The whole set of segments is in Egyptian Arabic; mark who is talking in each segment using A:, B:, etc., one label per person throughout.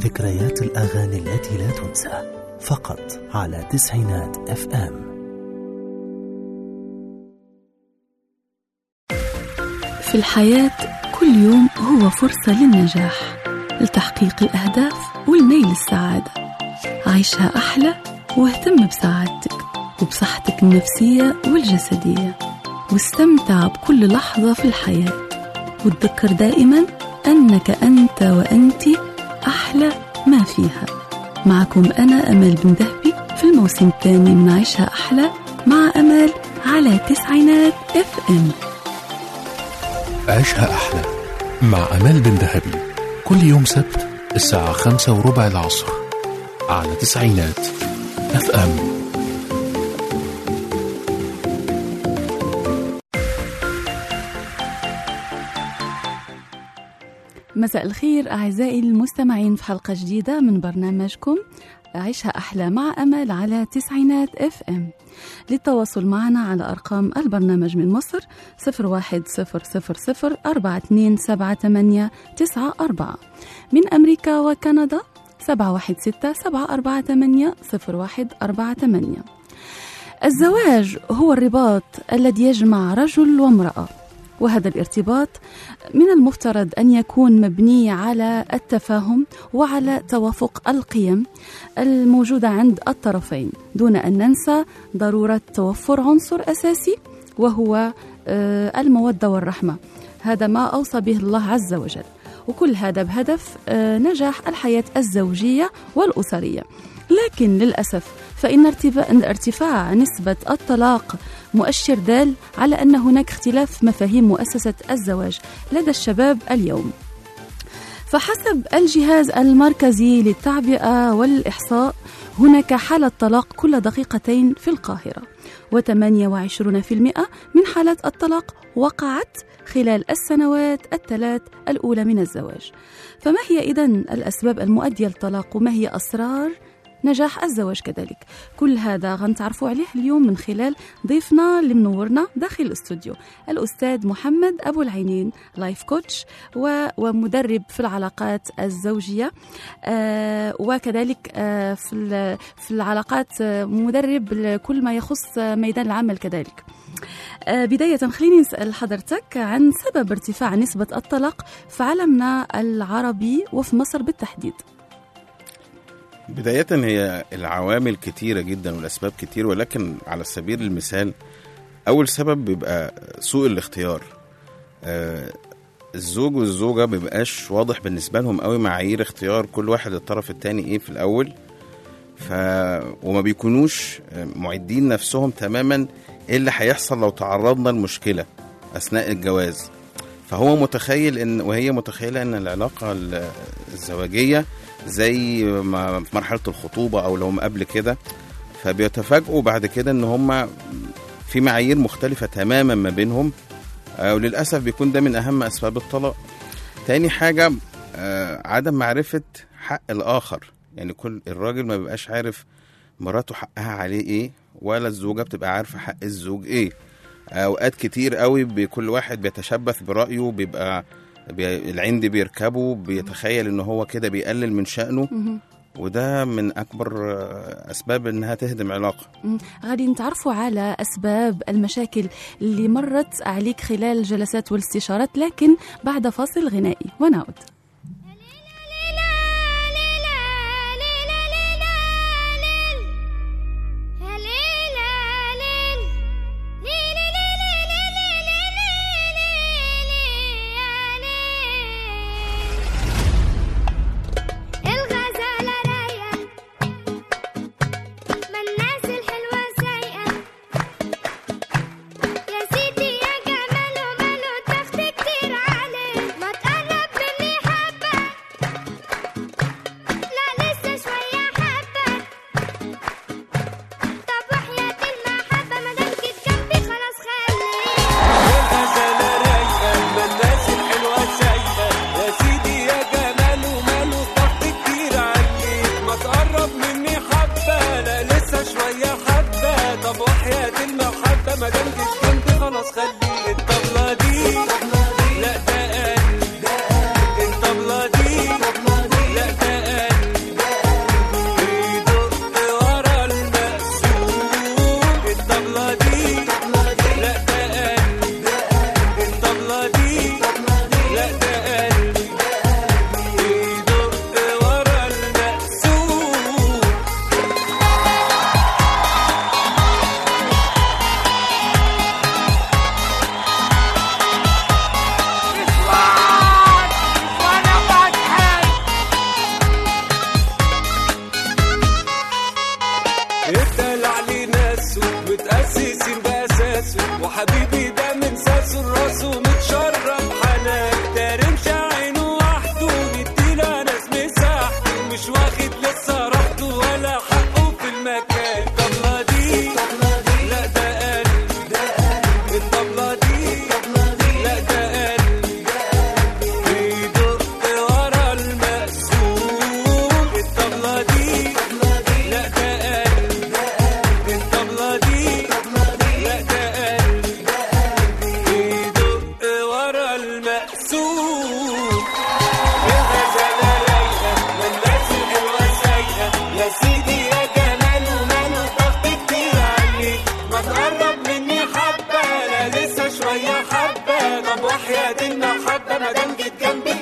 A: ذكريات الأغاني التي لا تنسى فقط على تسعينات اف ام
B: في الحياة كل يوم هو فرصة للنجاح لتحقيق الأهداف والنيل السعادة عيشها أحلى واهتم بسعادتك وبصحتك النفسية والجسدية واستمتع بكل لحظة في الحياة وتذكر دائما أنك أنت وأنت أحلى ما فيها معكم أنا أمل بن ذهبي في الموسم الثاني من عيشها أحلى مع أمل على تسعينات اف ام
C: عيشها أحلى مع أمال بن ذهبي كل يوم سبت الساعة خمسة وربع العصر على تسعينات اف ام
B: مساء الخير أعزائي المستمعين في حلقة جديدة من برنامجكم عيشها أحلى مع أمل على تسعينات اف ام للتواصل معنا على أرقام البرنامج من مصر 01000 4278 94 من أمريكا وكندا 716 748 0148 الزواج هو الرباط الذي يجمع رجل وامرأة وهذا الارتباط من المفترض ان يكون مبني على التفاهم وعلى توافق القيم الموجوده عند الطرفين دون ان ننسى ضروره توفر عنصر اساسي وهو آه، الموده والرحمه هذا ما اوصى به الله عز وجل وكل هذا بهدف آه، نجاح الحياه الزوجيه والاسريه لكن للاسف فان ارتفاع ارتفاع نسبه الطلاق مؤشر دال على ان هناك اختلاف مفاهيم مؤسسه الزواج لدى الشباب اليوم فحسب الجهاز المركزي للتعبئه والاحصاء هناك حاله طلاق كل دقيقتين في القاهره و28% من حالات الطلاق وقعت خلال السنوات الثلاث الأولى من الزواج فما هي إذن الأسباب المؤدية للطلاق وما هي أسرار نجاح الزواج كذلك كل هذا غنتعرفوا عليه اليوم من خلال ضيفنا اللي منورنا داخل الاستوديو الأستاذ محمد أبو العينين لايف كوتش و- ومدرب في العلاقات الزوجية آه وكذلك آه في ال- في العلاقات آه، مدرب لكل ما يخص آه، ميدان العمل كذلك آه، بداية خليني نسأل حضرتك عن سبب ارتفاع نسبة الطلاق في عالمنا العربي وفي مصر بالتحديد
D: بداية هي العوامل كتيرة جدا والأسباب كتير ولكن على سبيل المثال أول سبب بيبقى سوء الاختيار آه، الزوج والزوجة مبيبقاش واضح بالنسبة لهم قوي معايير اختيار كل واحد الطرف التاني ايه في الأول ف... وما بيكونوش آه، معدين نفسهم تماما ايه اللي هيحصل لو تعرضنا لمشكلة أثناء الجواز فهو متخيل ان وهي متخيلة ان العلاقة ال- الزواجية زي ما في مرحله الخطوبه او لو هم قبل كده فبيتفاجئوا بعد كده ان هم في معايير مختلفه تماما ما بينهم آه، وللاسف بيكون ده من اهم اسباب الطلاق تاني حاجه آه، عدم معرفه حق الاخر يعني كل الراجل ما بيبقاش عارف مراته حقها عليه ايه ولا الزوجه بتبقى عارفه حق الزوج ايه اوقات كتير قوي بكل واحد بيتشبث برايه بيبقى بي... العند بيركبه بيتخيل ان هو كده بيقلل من شأنه
B: مهم.
D: وده من اكبر آه، اسباب انها تهدم علاقه
B: مم. غادي نتعرفوا على أسباب المشاكل اللي مرت عليك خلال الجلسات والاستشارات لكن بعد فاصل غنائي ونعود
E: الغزالة رايقة ما الناس الحلوة سايقة يا سيدي يا جمال وماله تخت كتير عليه ما تقرب مني
F: السوق يا غزالة رايقة والناس الحلوة سايقة يا سيدي يا جمال وماله ضغط كتير عليك ما تقرب مني حبة أنا لسه شوية حبة طب وحياة المحبة مادام جيت جنبي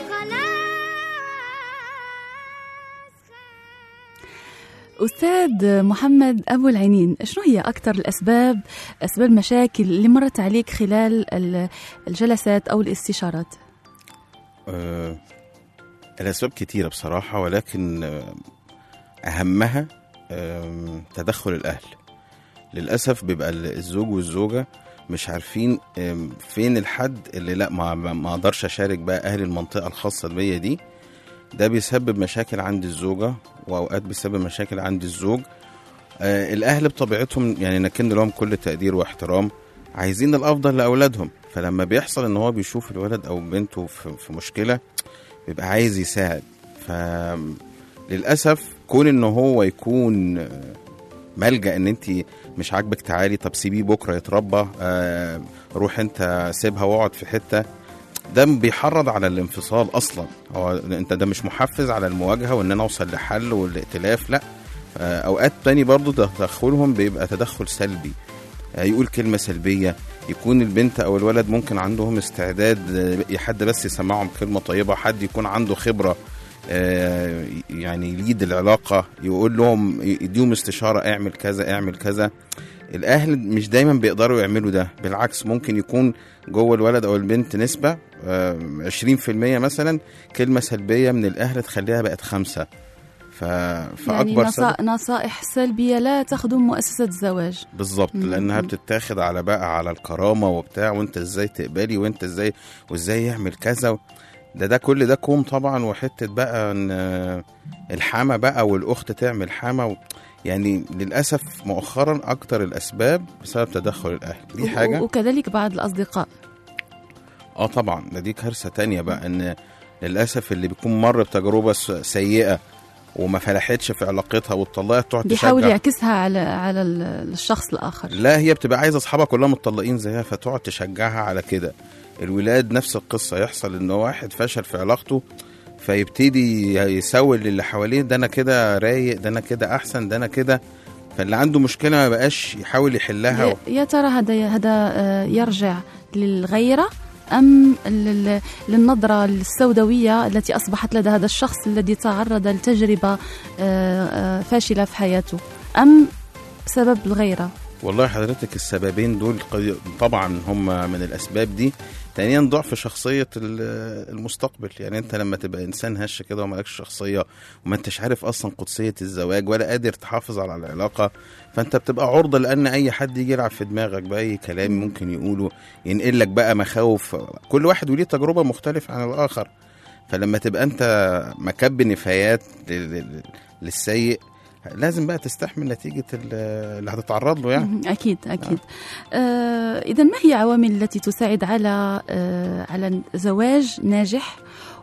B: أستاذ محمد أبو العينين شنو هي أكثر الأسباب أسباب المشاكل اللي مرت عليك خلال ال- الجلسات أو الاستشارات
D: آه، الأسباب كتيرة بصراحة ولكن آه، أهمها آم، تدخل الأهل للأسف بيبقى ال- الزوج والزوجة مش عارفين آم، فين الحد اللي لا ما ما ما اقدرش اشارك بقى اهل المنطقه الخاصه بيا دي ده بيسبب مشاكل عند الزوجه واوقات بيسبب مشاكل عند الزوج آه الاهل بطبيعتهم يعني نكن لهم كل تقدير واحترام عايزين الافضل لاولادهم فلما بيحصل ان هو بيشوف الولد او بنته في, في مشكله بيبقى عايز يساعد فللاسف كون ان هو يكون آه، ملجا ان انت مش عاجبك تعالي طب سيبيه بكره يتربى آه روح انت سيبها واقعد في حته ده بيحرض على الانفصال اصلا هو انت ده مش محفز على المواجهه وان انا اوصل لحل والائتلاف لا آه، اوقات تاني برضو تدخلهم بيبقى تدخل سلبي آه، يقول كلمه سلبيه يكون البنت او الولد ممكن عندهم استعداد آه، حد بس يسمعهم كلمه طيبه حد يكون عنده خبره آه، يعني يليد العلاقه يقول لهم يديهم استشاره اعمل كذا اعمل كذا الاهل مش دايما بيقدروا يعملوا ده بالعكس ممكن يكون جوه الولد او البنت نسبه آه، 20% مثلا كلمه سلبيه من الاهل تخليها بقت خمسه ف...
B: يعني
D: فاكبر سبب
B: نصا- نصائح سلبية لا تخدم مؤسسة الزواج
D: بالظبط
B: مم.
D: لانها
B: مم.
D: بتتاخد على بقى على الكرامه وبتاع وانت ازاي تقبلي وانت ازاي وازاي يعمل كذا ده ده كل ده كوم طبعا وحته بقى ان آه، الحما بقى والاخت تعمل حما و... يعني للاسف مؤخرا اكتر الاسباب بسبب تدخل الاهل دي
B: و-
D: حاجه
B: وكذلك بعض الأصدقاء
D: اه طبعا ده دي كارثه تانية بقى ان للاسف اللي بيكون مر بتجربه س- سيئه وما فلحتش في علاقتها واتطلقت تقعد
B: بيحاول
D: تشجع
B: يعكسها على على ال- الشخص الآخر
D: لا هي بتبقى عايزه اصحابها كلها متطلقين زيها فتقعد تشجعها على كده الولاد نفس القصه يحصل ان واحد فشل في علاقته فيبتدي يسول للي حواليه ده انا كده رايق ده انا كده احسن ده انا كده فاللي عنده مشكله ما بقاش يحاول يحلها
B: يا- يا ترى هذا هذا آه، يرجع للغيرة أم لل- للنظرة السوداوية التي أصبحت لدى هذا الشخص الذي تعرض لتجربة آه، آه، فاشلة في حياته أم سبب الغيرة
D: والله حضرتك السببين دول قد- طبعا هم من الاسباب دي ثانيا ضعف شخصيه ال- المستقبل يعني انت لما تبقى انسان هش كده ومالكش شخصيه وما انتش عارف اصلا قدسيه الزواج ولا قادر تحافظ على العلاقه فانت بتبقى عرضه لان اي حد يجي يلعب في دماغك باي كلام ممكن يقوله ينقل لك بقى مخاوف كل واحد وليه تجربه مختلفه عن الاخر فلما تبقى انت مكب نفايات لل- لل- للسيء لازم بقى تستحمل نتيجه ال- اللي هتتعرض له يعني
B: مهم. أكيد أكيد آه إذا ما هي العوامل التي تساعد على آه على زواج ناجح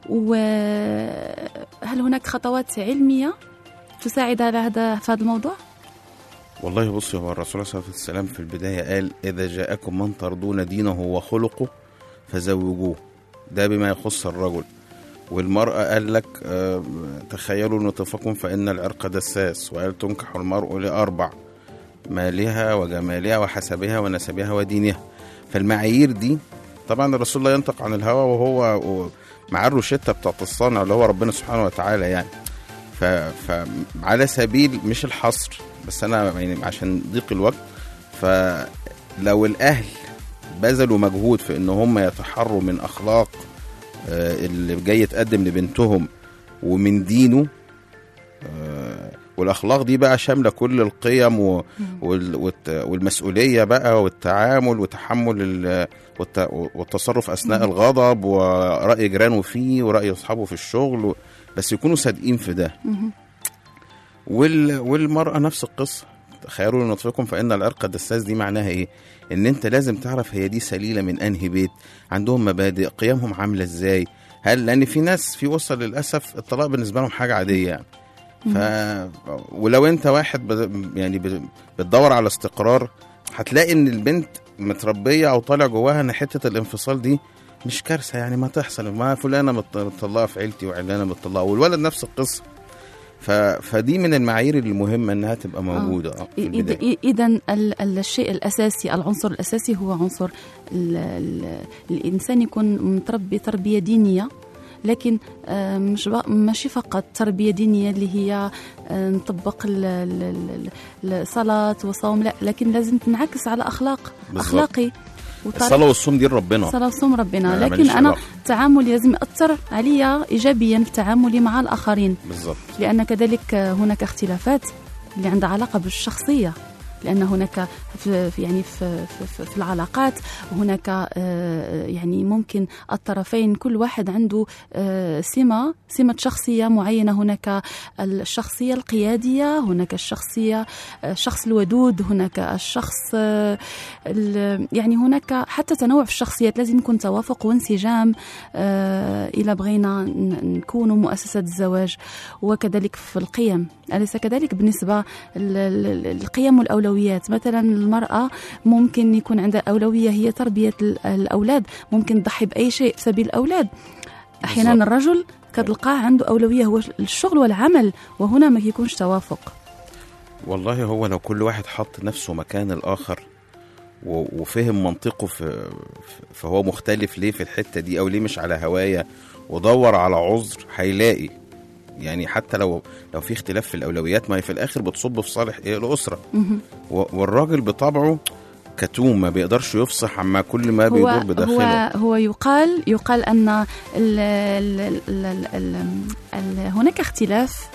B: وهل هناك خطوات علمية تساعد على هذا في هذا الموضوع؟
D: والله بص هو الرسول صلى الله عليه وسلم في البداية قال إذا جاءكم من ترضون دينه وخلقه فزوجوه ده بما يخص الرجل والمرأة قال لك آه، تخيلوا نطفكم فإن العرق دساس وقال تنكح المرء لأربع مالها وجمالها وحسبها ونسبها ودينها فالمعايير دي طبعا الرسول لا ينطق عن الهوى وهو مع الروشتة بتاعت الصانع اللي هو ربنا سبحانه وتعالى يعني ف... فعلى سبيل مش الحصر بس انا يعني عشان ضيق الوقت فلو الاهل بذلوا مجهود في ان هم يتحروا من اخلاق آه، اللي جاي يتقدم لبنتهم ومن دينه آه، والاخلاق دي بقى شامله كل القيم و... وال... والت... والمسؤوليه بقى والتعامل وتحمل ال... والت... والتصرف اثناء الغضب وراي جيرانه فيه وراي اصحابه في الشغل و... بس يكونوا صادقين في ده
B: مهم.
D: وال... والمرأة نفس القصة تخيلوا نطفكم فإن العرق الدساس دي معناها إيه؟ إن أنت لازم تعرف هي دي سليلة من أنهي بيت عندهم مبادئ قيمهم عاملة إزاي هل لأن في ناس في وصل للأسف الطلاق بالنسبة لهم حاجة عادية يعني ف... ولو أنت واحد ب... يعني ب... بتدور على استقرار هتلاقي إن البنت متربية أو طالع جواها إن حتة الانفصال دي مش كارثه يعني ما تحصل ما فلانه مت- متطلقه في عيلتي وعلانه متطلقه والولد نفس القصه ف... فدي من المعايير المهمه انها تبقى موجوده آه. في البدايه
B: إذا الشيء الأساسي العنصر الأساسي هو عنصر ال ال الإنسان يكون متربي تربية دينية لكن آه، مش بق- ماشي فقط تربية دينية اللي هي آه، نطبق ال- ال- ال- ال- الصلاة والصوم لا لكن لازم تنعكس على أخلاق
D: بالظبط.
B: أخلاقي وطريقة
D: الصلاه والصوم دي ربنا
B: صلاة وصوم ربنا
D: أنا
B: لكن
D: ماليش
B: أنا
D: علاقة.
B: تعاملي لازم يأثر عليا إيجابيا في تعاملي مع الآخرين
D: بالظبط
B: لأن كذلك هناك اختلافات اللي عندها علاقة بالشخصية لأن هناك في في- يعني في, في, في العلاقات هناك آه، يعني ممكن الطرفين كل واحد عنده آه، سمة سمة شخصية معينة هناك الشخصية القيادية هناك الشخصية الشخص الودود هناك الشخص آه، ال- يعني هناك حتى تنوع في الشخصيات لازم يكون توافق وانسجام آه، إلى بغينا ن- نكون مؤسسة الزواج وكذلك في القيم أليس كذلك بالنسبة للقيم والأولويات مثلا المرأة ممكن يكون عندها أولوية هي تربية ال- الأولاد ممكن تضحي بأي شيء في سبيل الأولاد أحيانا
D: بالضبط.
B: الرجل كتلقاه عنده أولوية هو الشغل والعمل وهنا ما يكونش توافق
D: والله هو لو كل واحد حط نفسه مكان الآخر و- وفهم منطقه في في- فهو مختلف ليه في الحتة دي أو ليه مش على هواية ودور على عذر هيلاقي يعني حتى لو لو في اختلاف في الأولويات ما هي في الآخر بتصب في صالح إيه الأسرة
B: مهم.
D: و- والراجل بطبعه كتوم ما بيقدرش يفصح عما كل ما بيدور
B: هو
D: بداخله
B: هو هو يقال يقال ان ال ال ال ال ال ال هناك اختلاف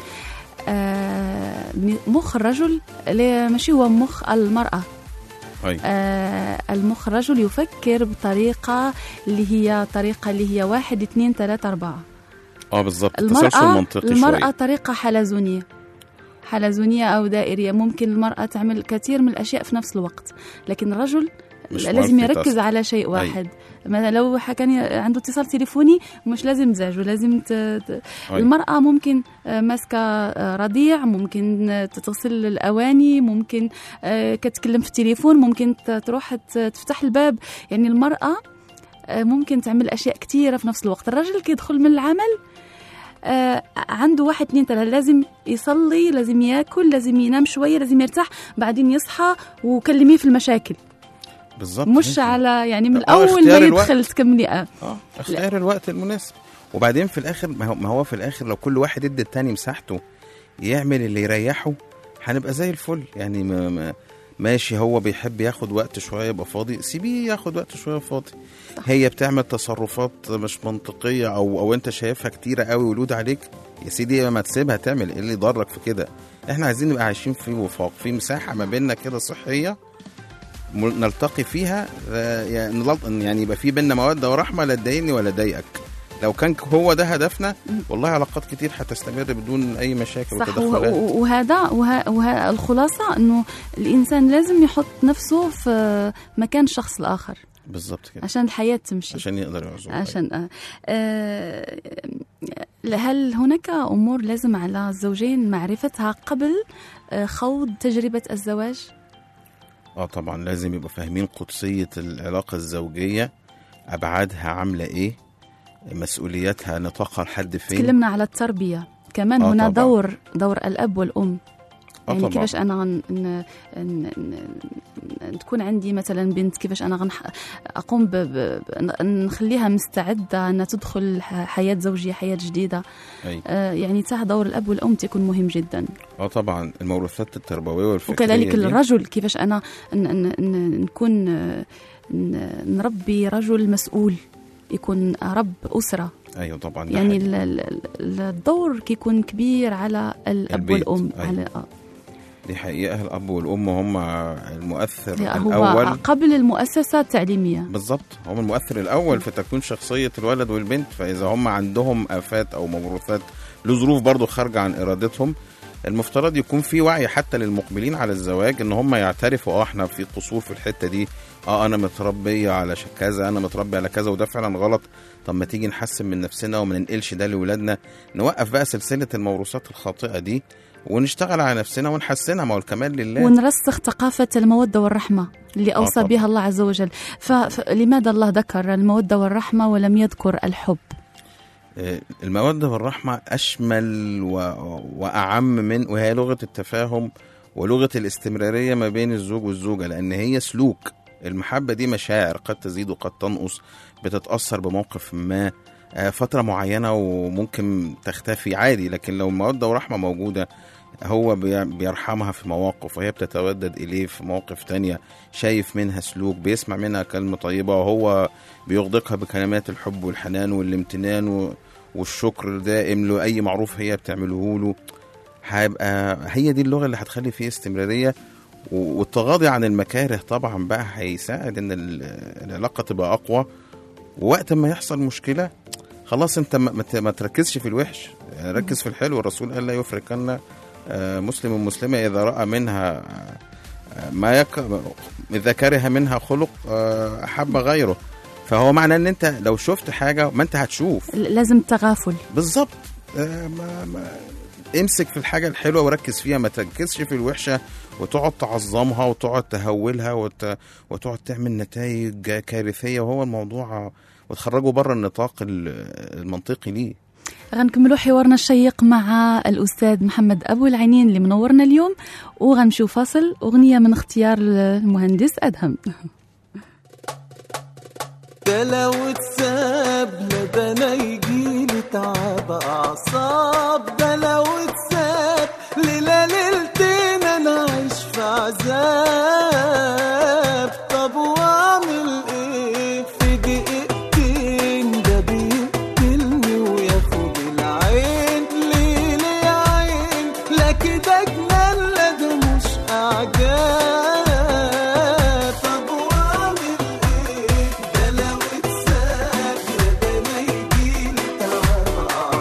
B: آه، مخ الرجل لا- ماشي هو مخ المرأة
D: أي.
B: آه، المخ الرجل يفكر بطريقة اللي هي طريقة اللي هي واحد اثنين ثلاثة أربعة
D: اه بالظبط تسلسل
B: المرأة
D: منطقي
B: المرأة
D: شوية
B: طريقة حلزونية حلزونية أو دائرية ممكن المرأة تعمل كثير من الأشياء في نفس الوقت لكن الرجل
D: مش
B: لازم
D: multitask.
B: يركز على شيء واحد مثلا لو كان عنده اتصال تليفوني مش لازم تزعجه لازم ت... ت...
D: أي.
B: المرأة ممكن آه، ماسكة آه، رضيع ممكن آه، تغسل الأواني ممكن آه، كتكلم في التليفون ممكن ت- تروح ت- تفتح الباب يعني المرأة آه، ممكن تعمل أشياء كثيرة في نفس الوقت الرجل كيدخل من العمل آه، عنده واحد اتنين تلاته لازم يصلي لازم ياكل لازم ينام شويه لازم يرتاح بعدين يصحى وكلميه في المشاكل
D: بالظبط
B: مش
D: انت-
B: على يعني من
D: آه،
B: اول ما
D: اختيار الوقت.
B: يدخل تكملي اه
D: اه اختيار الوقت المناسب وبعدين في الاخر ما هو, ما هو في الاخر لو كل واحد ادى التاني مساحته يعمل اللي يريحه هنبقى زي الفل يعني ما ما ماشي هو بيحب ياخد وقت شويه يبقى فاضي سيبيه ياخد وقت شويه فاضي هي بتعمل تصرفات مش منطقيه او او انت شايفها كتيره قوي ولود عليك يا سيدي ما تسيبها تعمل ايه اللي يضرك في كده احنا عايزين نبقى عايشين في وفاق في مساحه ما بيننا كده صحيه مل- نلتقي فيها آه، يعني نلط- يعني يبقى في بينا موده ورحمه لا تضايقني ولا تضايقك لو كان هو ده هدفنا والله علاقات كتير هتستمر بدون اي مشاكل
B: صح و-
D: وتدخلات
B: و- وهذا وه- وه- الخلاصه انه الانسان لازم يحط نفسه في مكان الشخص الاخر
D: بالظبط كده
B: عشان الحياه تمشي
D: عشان يقدر يعزم
B: عشان آه. آه هل هناك امور لازم على الزوجين معرفتها قبل آه، خوض تجربه الزواج؟
D: اه طبعا لازم يبقى فاهمين قدسيه العلاقه الزوجيه ابعادها عامله ايه مسؤولياتها نطاقها لحد فين
B: تكلمنا على التربيه كمان
D: آه
B: هنا
D: طبعاً.
B: دور دور الاب والام
D: اه
B: يعني
D: طبعا
B: كيفاش انا ن... ن... ن... ن... تكون عندي مثلا بنت كيفاش انا غنح... اقوم ب... ب... ب- نخليها مستعده انها تدخل ح- حياه زوجيه حياه جديده
D: أي.
B: آه يعني تاع دور الاب والام تكون مهم جدا
D: اه طبعا الموروثات التربويه والفكريه
B: وكذلك
D: دي.
B: الرجل كيفاش انا ن... ن... ن... نكون آه، ن... نربي رجل مسؤول يكون رب اسره
D: ايوه طبعا ده
B: يعني
D: حقيقي.
B: ال- ال- الدور كيكون كبير على الاب
D: البيت،
B: والام
D: أيوة.
B: على آه.
D: دي حقيقه الاب والام هم المؤثر
B: هو
D: الاول
B: قبل المؤسسه التعليميه
D: بالظبط هم المؤثر الاول في تكوين شخصيه الولد والبنت فاذا هم عندهم افات او موروثات لظروف برضو خارجه عن ارادتهم المفترض يكون في وعي حتى للمقبلين على الزواج ان هم يعترفوا اه احنا في قصور في الحته دي اه انا متربيه على ش- كذا انا متربي على كذا وده فعلا غلط طب ما تيجي نحسن من نفسنا وما ننقلش ده لاولادنا نوقف بقى سلسله الموروثات الخاطئه دي ونشتغل على نفسنا ونحسنها ما هو الكمال لله
B: ونرسخ ثقافة المودة والرحمة اللي أوصى
D: طبعا.
B: بها الله عز وجل ف- فلماذا الله ذكر المودة والرحمة ولم يذكر الحب
D: آه، المودة والرحمة أشمل و... وأعم من وهي لغة التفاهم ولغة الاستمرارية ما بين الزوج والزوجة لأن هي سلوك المحبة دي مشاعر قد تزيد وقد تنقص بتتأثر بموقف ما آه، فترة معينة وممكن تختفي عادي لكن لو المودة ورحمة موجودة هو بي- بيرحمها في مواقف وهي بتتودد إليه في مواقف تانية شايف منها سلوك بيسمع منها كلمة طيبة وهو بيغدقها بكلمات الحب والحنان والامتنان و... والشكر دائم له اي معروف هي بتعمله له هيبقى هي دي اللغه اللي هتخلي فيه استمراريه و- والتغاضي عن المكاره طبعا بقى هيساعد ان ال- العلاقه تبقى اقوى ووقت ما يحصل مشكله خلاص انت ما, ما ت- ما تركزش في الوحش يعني ركز في الحلو الرسول قال لا يفرقن آه، مسلم مسلمه اذا راى منها آه، ما يك... اذا كره منها خلق آه، احب غيره فهو معنى ان انت لو شفت حاجه ما انت هتشوف
B: ل- لازم تغافل
D: بالظبط آه، ما ما امسك في الحاجه الحلوه وركز فيها ما تركزش في الوحشه وتقعد تعظمها وتقعد تهولها وت... وتقعد تعمل نتائج كارثيه وهو الموضوع وتخرجه بره النطاق ال- المنطقي ليه
B: غنكملوا حوارنا الشيق مع الأستاذ محمد أبو العينين اللي منورنا اليوم وغنمشيو فاصل أغنية من اختيار المهندس أدهم
F: ده لو اتساب لا ده انا يجيلي تعب اعصاب ده لو اتساب ليلة ليلتين انا عايش في عذاب طب واعمل ايه في دقيقتين ده بيقتلني وياخد العين ليه ليه يا عين لا كده جنان لا ده مش اعجاب طب واعمل ايه ده لو اتساب يا ده ما يجيلي تعب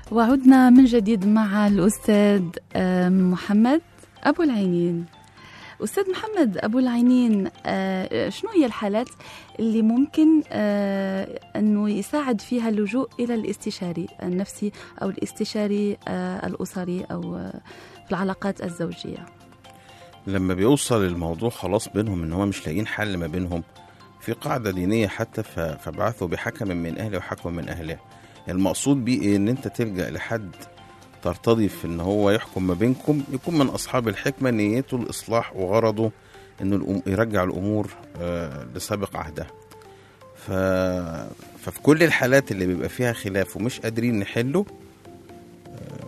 B: وعدنا من جديد مع الأستاذ آه، محمد أبو العينين أستاذ محمد أبو العينين آه، شنو هي الحالات اللي ممكن آه، أنه يساعد فيها اللجوء إلى الاستشاري النفسي أو الاستشاري آه، الأسري أو آه، في العلاقات الزوجية
D: لما بيوصل الموضوع خلاص بينهم ان هم مش لاقيين حل ما بينهم في قاعده دينيه حتى ف- فبعثوا بحكم من اهله وحكم من اهلها المقصود بيه إيه؟ ان انت تلجا لحد ترتضي في ان هو يحكم ما بينكم يكون من اصحاب الحكمه نيته الاصلاح وغرضه انه الأم- يرجع الامور آه، لسابق عهدها ف... ففي كل الحالات اللي بيبقى فيها خلاف ومش قادرين نحله آه،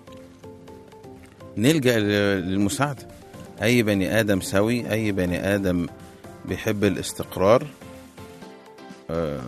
D: نلجا ل- للمساعده اي بني ادم سوي اي بني ادم بيحب الاستقرار آه،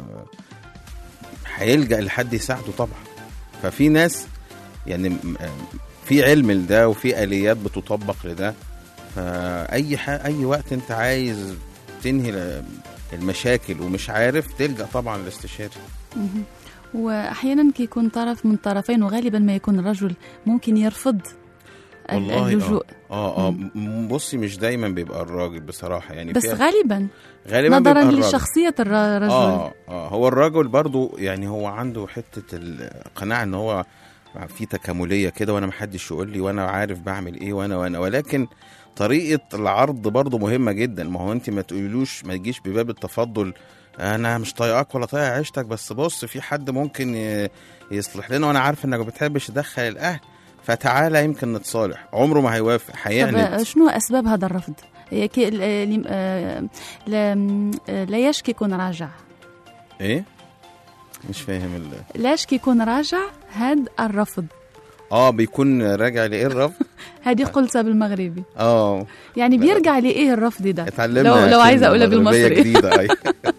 D: هيلجا لحد يساعده طبعا ففي ناس يعني م- آه، في علم لده وفي اليات بتطبق لده فاي ح... اي وقت انت عايز تنهي ل- المشاكل ومش عارف تلجا طبعا للاستشاري
B: مهم. وأحيانا كيكون طرف من طرفين وغالبا ما يكون الرجل ممكن يرفض ال-
D: والله
B: اللجوء
D: اه اه م- بصي مش دايما بيبقى الراجل بصراحه يعني
B: بس
D: فيها-
B: غالبا
D: غالبا
B: نظرا
D: بيبقى الراجل.
B: لشخصية الر- الرجل
D: اه اه هو الرجل برضو يعني هو عنده حته القناعه ان هو في تكامليه كده وانا محدش يقول لي وانا عارف بعمل ايه وانا وانا ولكن طريقه العرض برضو مهمه جدا ما هو انت ما تقولوش ما تجيش بباب التفضل انا مش طايقاك ولا طايق عيشتك بس بص في حد ممكن ي- يصلح لنا وانا عارف انك ما بتحبش تدخل الاهل فتعالى يمكن نتصالح عمره ما هيوافق
B: طب
D: هيعند
B: شنو أسباب هذا الرفض؟ هي كي ل- ل- آه، ل- آه، ليش كيكون راجع؟
D: ايه مش فاهم ال...
B: ليش كيكون راجع هاد الرفض؟
D: اه بيكون راجع لايه الرفض
B: هذه قلتها بالمغربي
D: اه
B: يعني بيرجع لإيه الرفض ده؟
D: اتعلمنا
B: لو- لو
D: كلمة
B: عايزة أقولها
D: مغربية
B: بالمصري.
D: جديدة أي.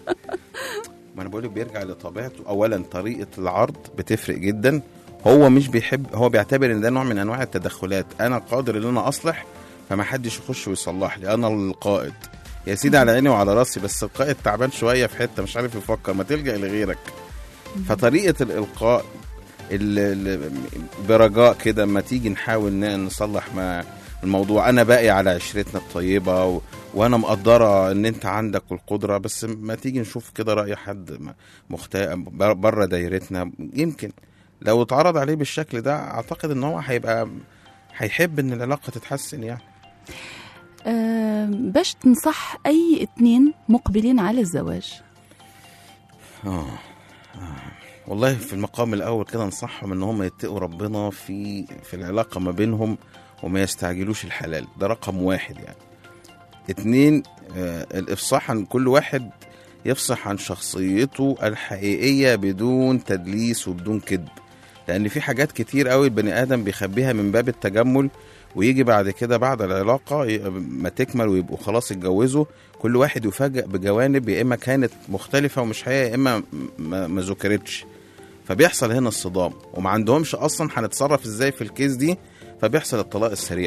D: ما انا بقول لك بيرجع لطبيعته اولا طريقه العرض بتفرق جدا هو مش بيحب هو بيعتبر ان ده نوع من انواع التدخلات انا قادر ان انا اصلح فما حدش يخش ويصلح لي انا القائد يا سيدي على عيني وعلى راسي بس القائد تعبان شويه في حته مش عارف يفكر ما تلجا لغيرك فطريقه الالقاء ال- ال- برجاء كده اما تيجي نحاول ن- نصلح ما الموضوع انا باقي على عشرتنا الطيبه و... وانا مقدره ان انت عندك القدره بس ما تيجي نشوف كده راي حد م- مخت... بره دايرتنا يمكن لو اتعرض عليه بالشكل ده اعتقد ان هو هيبقى هيحب ان العلاقه تتحسن يعني
B: آه، باش تنصح أي اتنين مقبلين على الزواج
D: آه. آه. والله في المقام الاول كده انصحهم ان هم يتقوا ربنا في في العلاقه ما بينهم وما يستعجلوش الحلال ده رقم واحد يعني اتنين آه الافصاح عن كل واحد يفصح عن شخصيته الحقيقيه بدون تدليس وبدون كذب لان في حاجات كتير قوي البني ادم بيخبيها من باب التجمل ويجي بعد كده بعد العلاقه ي- ما تكمل ويبقوا خلاص اتجوزوا كل واحد يفاجئ بجوانب يا اما كانت مختلفه ومش حقيقيه يا اما ما, ما ذكرتش فبيحصل هنا الصدام وما عندهمش اصلا هنتصرف ازاي في الكيس دي فبيحصل الطلاق السريع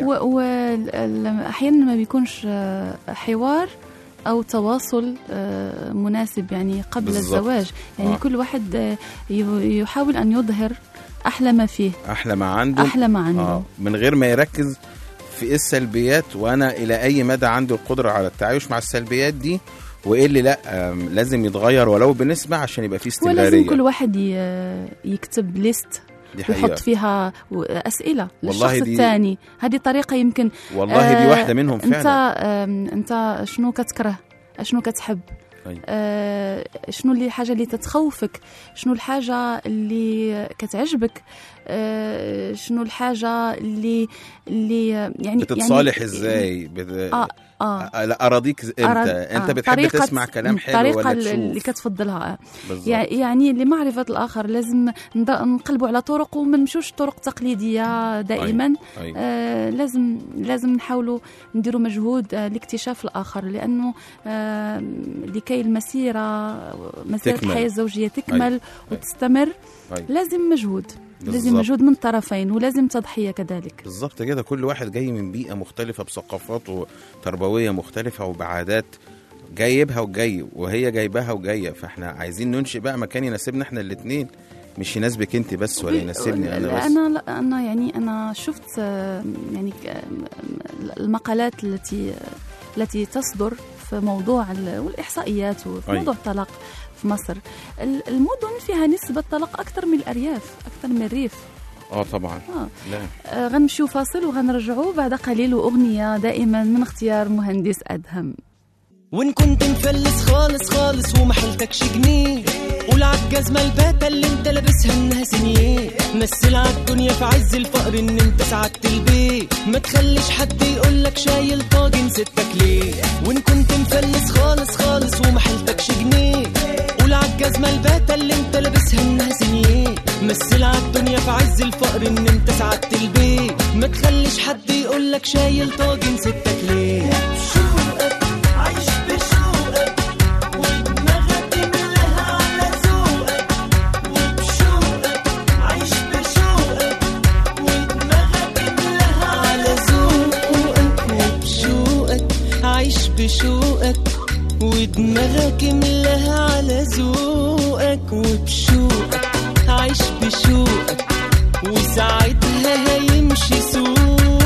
B: وأحيانا ما بيكونش آه، حوار أو تواصل آه، مناسب يعني قبل
D: بالظبط.
B: الزواج يعني
D: آه.
B: كل واحد آه، ي- يحاول أن يظهر أحلى ما فيه
D: احلى ما عنده
B: أحلى ما عنده
D: آه من غير ما يركز في ايه السلبيات وانا الى اي مدى عندي القدره على التعايش مع السلبيات دي وايه اللي لا آم، لازم يتغير ولو بنسبه عشان يبقى في
B: ولازم
D: استمراريه
B: كل واحد ي- يكتب ليست
D: دي
B: ويحط
D: حقيقه
B: فيها و- أسئلة
D: والله
B: للشخص
D: دي-
B: الثاني هذه طريقة يمكن
D: والله دي
B: آه،
D: واحده منهم
B: انت
D: فعلا
B: آم، انت شنو كتكره شنو كتحب
D: أي.
B: آه شنو اللي الحاجه اللي تتخوفك شنو الحاجه اللي كتعجبك آه شنو الحاجه اللي اللي يعني
D: بتتصالح
B: يعني
D: ازاي بت...
B: اه اه
D: آه، لا اراضيك امتى
B: أراد-
D: انت
B: آه،
D: بتحب
B: طريقة-
D: تسمع كلام حلو
B: الطريقة
D: ولا
B: اللي
D: تشوف
B: كتفضلها آه.
D: بالظبط.
B: يع- يعني لمعرفة الآخر لازم ند- نقلبوا على طرق وما نمشوش طرق تقليدية دائما
D: أي.
B: آه لازم لازم نحاولوا نديروا مجهود آه لاكتشاف الآخر لأنه آه لكي المسيرة مسيرة
D: تكمل.
B: الحياة الزوجية تكمل وتستمر
D: أي.
B: لازم مجهود لازم
D: بالظبط.
B: مجهود من الطرفين ولازم تضحية كذلك
D: بالظبط كده كل واحد جاي من بيئه مختلفه بثقافات وتربويه مختلفه وبعادات جايبها وجاي وهي جايباها وجايه فاحنا عايزين ننشئ بقى مكان يناسبنا احنا الاثنين مش يناسبك انت بس ولا يناسبني انا بس
B: انا لا انا يعني انا شفت آه، يعني ك- آه، المقالات التي التي تصدر في موضوع ال- والاحصائيات وفي
D: أي.
B: موضوع الطلاق في مصر ال- المدن فيها نسبة طلاق أكثر من الأرياف أكثر من الريف
D: اه طبعا
B: آه.
D: لا
B: آه، غنمشيو فاصل وغنرجعوا بعد قليل وأغنية دائما من اختيار مهندس أدهم
G: وان كنت مفلس خالص خالص وما حيلتكش جنيه قول عالجزمة الباتة اللي انت لابسها انها سنيه مثل عالدنيا في عز الفقر ان انت سعدت البيت ما تخليش حد يقولك شايل طاجن ستك ليه وان كنت مفلس خالص خالص وما حيلتكش جنيه قول عالجزمة الباتة اللي انت لابسها انها سنيه مثل عالدنيا في عز الفقر ان انت سعدت البيت ما تخليش حد يقولك شايل طاجن ستك ليه شوقك عايش بشوقك ودماغك ملها على ذوقك وبشوقك عايش بشوقك ودماغك ملها على ذوقك وبشوقك عايش بشوقك ودماغك ملها على ذوقك وبشوقك عايش بشوقك وساعتها هيمشي سوقك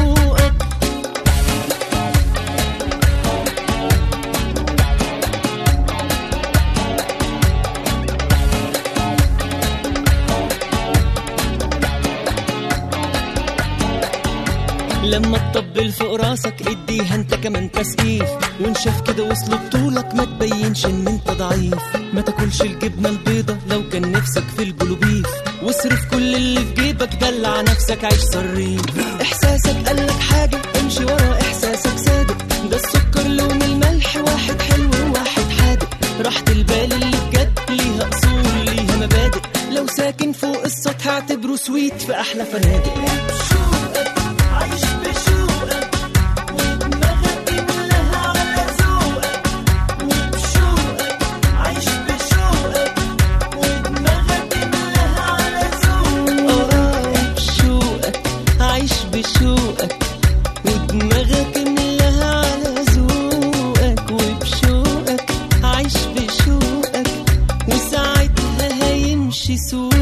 G: لما تطبل فوق راسك اديها انت كمان تسقيف وان شاف كده وصل بطولك ما تبينش ان انت ضعيف ما تاكلش الجبنه البيضه لو كان نفسك في البلوبيف واصرف كل اللي في جيبك دلع نفسك عيش صريف احساسك قالك حاجه امشي ورا احساسك صادق ده السكر لون الملح واحد حلو وواحد حادق راحة البال اللي بجد ليها اصول ليها مبادئ لو ساكن فوق السطح اعتبره سويت في احلى فنادق عايش بشوقك ودماغك ملها على ذوقك وبشوقك عايش بشوقك ودماغك ملها على ذوقك اه بشوقك عايش بشوقك ودماغك ملها على ذوقك وبشوقك عايش بشوقك وساعتها هيمشي سوقك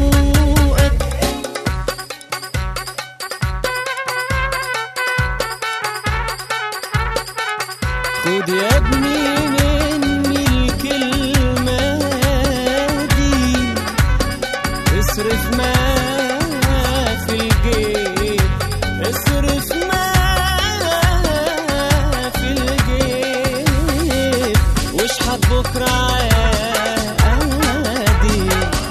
G: خد يا ابني مني الكلمة دي اصرف ما في الجيب اصرف ما في الجيب واشحت بكرة عادي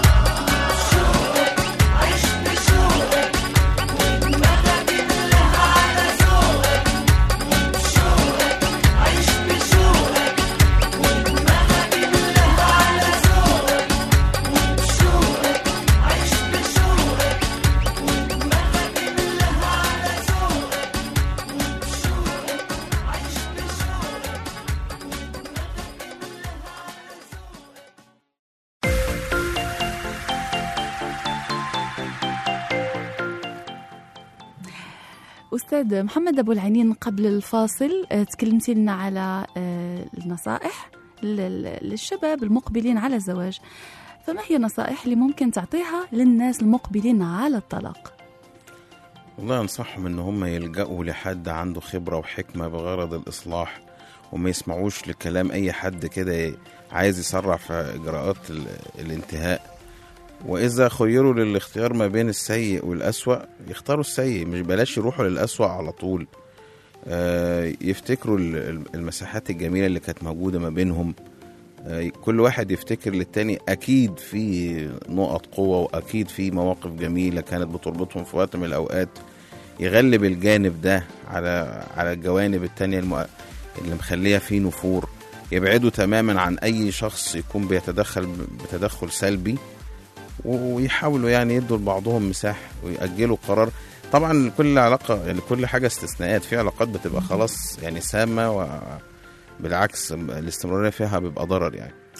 B: أستاذ محمد أبو العينين قبل الفاصل آه، تكلمتي لنا على آه، النصائح لل- للشباب المقبلين على الزواج فما هي النصائح اللي ممكن تعطيها للناس المقبلين على الطلاق
D: والله انصحهم ان هم يلجأوا لحد عنده خبرة وحكمة بغرض الاصلاح وما يسمعوش لكلام اي حد كده عايز يسرع في اجراءات ال- الانتهاء واذا خيروا للاختيار ما بين السيء والاسوأ يختاروا السيء مش بلاش يروحوا للاسوأ على طول آه، يفتكروا ال- ال- المساحات الجميلة اللي كانت موجودة ما بينهم آه، كل واحد يفتكر للتاني أكيد في نقط قوة وأكيد في مواقف جميلة كانت بتربطهم في وقت من الأوقات يغلب الجانب ده على على الجوانب التانية الم... اللي مخليها فيه نفور يبعدوا تماما عن أي شخص يكون بيتدخل ب- بتدخل سلبي و- ويحاولوا يعني يدوا لبعضهم مساحة ويأجلوا قرار طبعا كل علاقة يعني كل حاجة استثناءات في علاقات بتبقى خلاص يعني سامة وبالعكس الاستمرارية فيها بيبقى ضرر يعني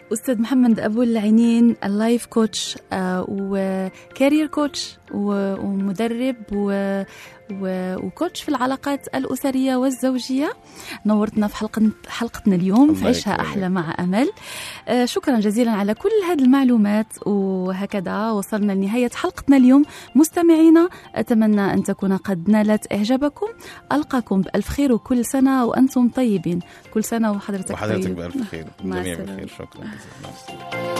B: أستاذ محمد أبو العينين اللايف كوتش آه، وكارير كوتش و- ومدرب و و- وكوتش في العلاقات الأسرية والزوجية نورتنا في حلقة حلقتنا اليوم في
D: الله
B: عيشها
D: يكرمك.
B: أحلى مع أمل آه، شكرا جزيلا على كل هذه المعلومات وهكذا وصلنا لنهاية حلقتنا اليوم مستمعينا أتمنى أن تكون قد نالت إعجابكم ألقاكم بألف خير وكل سنة وأنتم طيبين كل سنة وحضرتك
D: وحضرتك
B: طيب
D: بألف خير
B: مع
D: جميع
B: السلامة.
D: بخير شكرا جزيلا مع السلامة.